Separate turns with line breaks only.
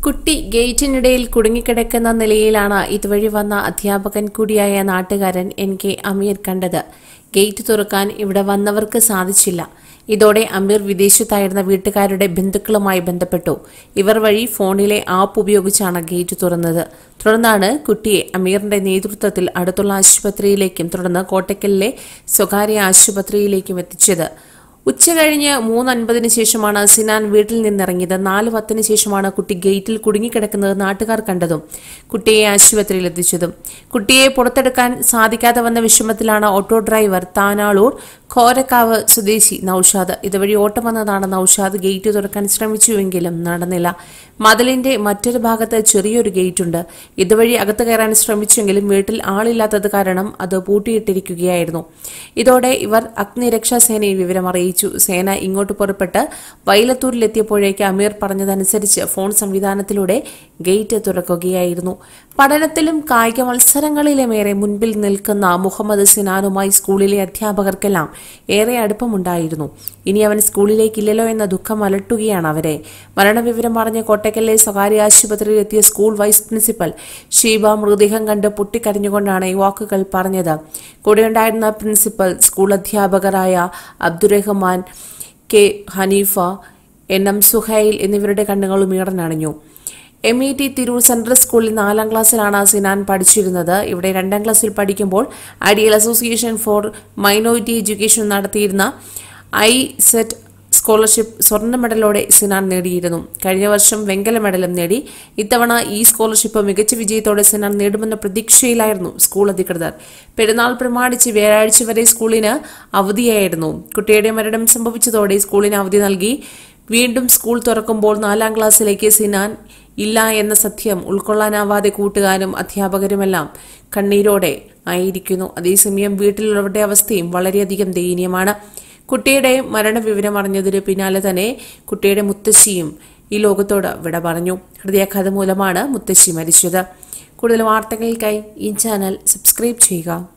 കുട്ടി ഗേറ്റിനിടയിൽ കുടുങ്ങിക്കിടക്കുന്ന നിലയിലാണ് ഇതുവഴി വന്ന അധ്യാപകൻ കൂടിയായ നാട്ടുകാരൻ എൻ കെ അമീർ കണ്ടത് ഗേറ്റ് തുറക്കാൻ ഇവിടെ വന്നവർക്ക് സാധിച്ചില്ല ഇതോടെ അമീർ വിദേശത്തായിരുന്ന വീട്ടുകാരുടെ ബന്ധുക്കളുമായി ബന്ധപ്പെട്ടു ഇവർ വഴി ഫോണിലെ ആപ്പ് ഉപയോഗിച്ചാണ് ഗേറ്റ് തുറന്നത് തുടർന്നാണ് കുട്ടിയെ അമീറിന്റെ നേതൃത്വത്തിൽ അടുത്തുള്ള ആശുപത്രിയിലേക്കും തുടർന്ന് കോട്ടയ്ക്കലിലെ സ്വകാര്യ ആശുപത്രിയിലേക്കും എത്തിച്ചത് ഉച്ചകഴിഞ്ഞ് മൂന്ന് അൻപതിന് ശേഷമാണ് സിനാൻ വീട്ടിൽ നിന്നിറങ്ങിയത് നാല് പത്തിന് ശേഷമാണ് കുട്ടി ഗേറ്റിൽ കുടുങ്ങിക്കിടക്കുന്നത് നാട്ടുകാർ കണ്ടതും കുട്ടിയെ ആശുപത്രിയിൽ എത്തിച്ചതും കുട്ടിയെ പുറത്തെടുക്കാൻ സാധിക്കാതെ വന്ന വിഷമത്തിലാണ് ഓട്ടോ ഡ്രൈവർ താനാളൂർ കോരക്കാവ് സ്വദേശി നൌഷാദ് ഇതുവഴി ഓട്ടം വന്നതാണ് നൌഷാദ് ഗേറ്റ് തുറക്കാൻ ശ്രമിച്ചുവെങ്കിലും നടന്നില്ല മതിലിന്റെ മറ്റൊരു ഭാഗത്ത് ചെറിയൊരു ഗേറ്റുണ്ട് ഇതുവഴി അകത്ത് കയറാൻ ശ്രമിച്ചെങ്കിലും വീട്ടിൽ ആളില്ലാത്തത് കാരണം അത് പൂട്ടിയിട്ടിരിക്കുകയായിരുന്നു ഇതോടെ ഇവർ അഗ്നിരക്ഷാ സേനയെ വിവരം അറിയിച്ചു സേന ഇങ്ങോട്ട് പുറപ്പെട്ട് വൈലത്തൂരിലെത്തിയപ്പോഴേക്ക് അമീർ പറഞ്ഞതനുസരിച്ച് ഫോൺ സംവിധാനത്തിലൂടെ ഗേറ്റ് തുറക്കുകയായിരുന്നു പഠനത്തിലും കായിക മത്സരങ്ങളിലുമേറെ മുൻപിൽ നിൽക്കുന്ന മുഹമ്മദ് സിനാനുമായി സ്കൂളിലെ അധ്യാപകർക്കെല്ലാം ഏറെ അടുപ്പമുണ്ടായിരുന്നു ഇനി അവൻ സ്കൂളിലേക്കില്ലല്ലോ എന്ന ദുഃഖം അലട്ടുകയാണ് അവരെ മരണവിവരം പറഞ്ഞ് കോട്ടയ്ക്കലിലെ സ്വകാര്യ ആശുപത്രിയിൽ എത്തിയ സ്കൂൾ വൈസ് പ്രിൻസിപ്പൽ ഷീബ മൃതദേഹം കണ്ട് പൊട്ടിക്കരഞ്ഞുകൊണ്ടാണ് ഈ വാക്കുകൾ പറഞ്ഞത് കൂടെയുണ്ടായിരുന്ന പ്രിൻസിപ്പൽ സ്കൂൾ അധ്യാപകരായ Abdurahman K Haneefa N M Suhail എന്നിവരുടെ കണ്ണുകളും ഈടനണിഞ്ഞു M E T Tirur central സ്കൂളിൽ നാലാം ക്ലാസ്സിലാണ് സിനാൻ പഠിച്ചിരുന്നത് ഇവിടെ രണ്ടാം ക്ലാസ്സിൽ പഠിക്കുമ്പോൾ ideal association for minority education നടത്തിയിരുന്ന ഐ സെറ്റ് സ്കോളർഷിപ്പ് സ്വർണ്ണ മെഡലോടെ സിനാൻ നേടിയിരുന്നു കഴിഞ്ഞ വർഷം വെങ്കല മെഡലും നേടി ഇത്തവണ ഈ സ്കോളർഷിപ്പ് മികച്ച വിജയത്തോടെ സിനാൻ നേടുമെന്ന പ്രതീക്ഷയിലായിരുന്നു സ്കൂൾ അധികൃതർ പെരുന്നാൾ പ്രമാണിച്ച് വ്യാഴാഴ്ച വരെ സ്കൂളിന് അവധിയായിരുന്നു കുട്ടിയുടെ മരണം സംഭവിച്ചതോടെ സ്കൂളിന് അവധി നൽകി വീണ്ടും സ്കൂൾ തുറക്കുമ്പോൾ നാലാം ക്ലാസ്സിലേക്ക് സിനാൻ ഇല്ല എന്ന സത്യം ഉൾക്കൊള്ളാനാവാതെ കൂട്ടുകാരും അധ്യാപകരുമെല്ലാം കണ്ണീരോടെ ആയിരിക്കുന്നു അതേസമയം വീട്ടിലുള്ളവരുടെ അവസ്ഥയും വളരെയധികം ദയനീയമാണ് കുട്ടിയുടെ മരണവിവരം അറിഞ്ഞതിന് പിന്നാലെ തന്നെ കുട്ടിയുടെ മുത്തശ്ശിയും ഈ ലോകത്തോട് വിട പറഞ്ഞു ഹൃദയാഘാതം മൂലമാണ് മുത്തശ്ശി മരിച്ചത് കൂടുതൽ വാർത്തകൾക്കായി ഈ ചാനൽ സബ്സ്ക്രൈബ് ചെയ്യുക